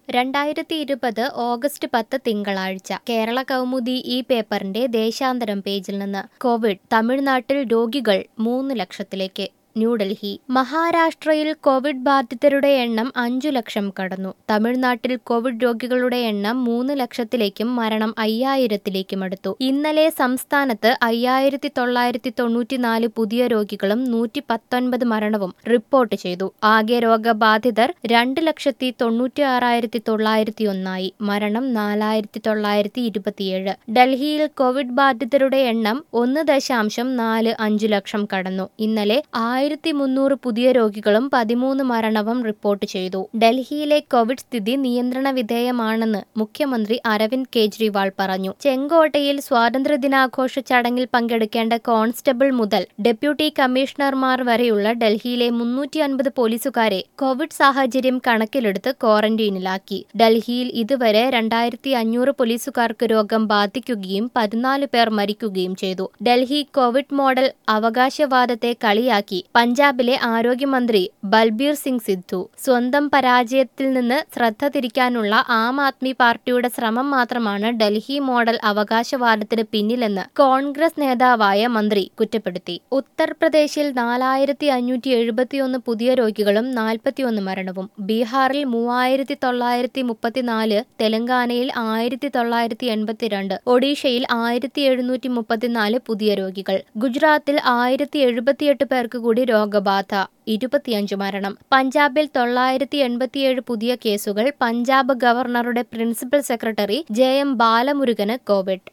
രണ്ടായിരത്തി ഇരുപത് ഓഗസ്റ്റ് പത്ത് തിങ്കളാഴ്ച കേരള കൗമുദി ഈ പേപ്പറിന്റെ ദേശാന്തരം പേജിൽ നിന്ന് കോവിഡ് തമിഴ്നാട്ടിൽ രോഗികൾ മൂന്ന് ലക്ഷത്തിലേക്ക് ന്യൂഡൽഹി മഹാരാഷ്ട്രയിൽ കോവിഡ് ബാധിതരുടെ എണ്ണം അഞ്ചു ലക്ഷം കടന്നു തമിഴ്നാട്ടിൽ കോവിഡ് രോഗികളുടെ എണ്ണം മൂന്ന് ലക്ഷത്തിലേക്കും മരണം അയ്യായിരത്തിലേക്കും അടുത്തു ഇന്നലെ സംസ്ഥാനത്ത് അയ്യായിരത്തി തൊള്ളായിരത്തി തൊണ്ണൂറ്റിനാല് പുതിയ രോഗികളും നൂറ്റി പത്തൊൻപത് മരണവും റിപ്പോർട്ട് ചെയ്തു ആകെ രോഗബാധിതർ രണ്ട് ലക്ഷത്തി തൊണ്ണൂറ്റി ആറായിരത്തി തൊള്ളായിരത്തി ഒന്നായി മരണം നാലായിരത്തി തൊള്ളായിരത്തി ഇരുപത്തിയേഴ് ഡൽഹിയിൽ കോവിഡ് ബാധിതരുടെ എണ്ണം ഒന്ന് ദശാംശം നാല് അഞ്ചു ലക്ഷം കടന്നു ഇന്നലെ ആയിരത്തി മുന്നൂറ് പുതിയ രോഗികളും പതിമൂന്ന് മരണവും റിപ്പോർട്ട് ചെയ്തു ഡൽഹിയിലെ കോവിഡ് സ്ഥിതി നിയന്ത്രണ വിധേയമാണെന്ന് മുഖ്യമന്ത്രി അരവിന്ദ് കെജ്രിവാൾ പറഞ്ഞു ചെങ്കോട്ടയിൽ സ്വാതന്ത്ര്യദിനാഘോഷ ചടങ്ങിൽ പങ്കെടുക്കേണ്ട കോൺസ്റ്റബിൾ മുതൽ ഡെപ്യൂട്ടി കമ്മീഷണർമാർ വരെയുള്ള ഡൽഹിയിലെ മുന്നൂറ്റി അൻപത് പോലീസുകാരെ കോവിഡ് സാഹചര്യം കണക്കിലെടുത്ത് ക്വാറന്റീനിലാക്കി ഡൽഹിയിൽ ഇതുവരെ രണ്ടായിരത്തി അഞ്ഞൂറ് പോലീസുകാർക്ക് രോഗം ബാധിക്കുകയും പതിനാല് പേർ മരിക്കുകയും ചെയ്തു ഡൽഹി കോവിഡ് മോഡൽ അവകാശവാദത്തെ കളിയാക്കി പഞ്ചാബിലെ ആരോഗ്യമന്ത്രി ബൽബീർ സിംഗ് സിദ്ധു സ്വന്തം പരാജയത്തിൽ നിന്ന് ശ്രദ്ധ തിരിക്കാനുള്ള ആം ആദ്മി പാർട്ടിയുടെ ശ്രമം മാത്രമാണ് ഡൽഹി മോഡൽ അവകാശവാദത്തിന് പിന്നിലെന്ന് കോൺഗ്രസ് നേതാവായ മന്ത്രി കുറ്റപ്പെടുത്തി ഉത്തർപ്രദേശിൽ നാലായിരത്തി അഞ്ഞൂറ്റി എഴുപത്തിയൊന്ന് പുതിയ രോഗികളും നാൽപ്പത്തിയൊന്ന് മരണവും ബീഹാറിൽ മൂവായിരത്തി തൊള്ളായിരത്തി മുപ്പത്തിനാല് തെലങ്കാനയിൽ ആയിരത്തി തൊള്ളായിരത്തി എൺപത്തിരണ്ട് ഒഡീഷയിൽ ആയിരത്തി എഴുന്നൂറ്റി മുപ്പത്തിനാല് പുതിയ രോഗികൾ ഗുജറാത്തിൽ ആയിരത്തി എഴുപത്തിയെട്ട് പേർക്ക് കൂടി രോഗബാധ ഇരുപത്തിയഞ്ച് മരണം പഞ്ചാബിൽ തൊള്ളായിരത്തി എൺപത്തിയേഴ് പുതിയ കേസുകൾ പഞ്ചാബ് ഗവർണറുടെ പ്രിൻസിപ്പൽ സെക്രട്ടറി ജെ എം ബാലമുരുകന് കോവിഡ്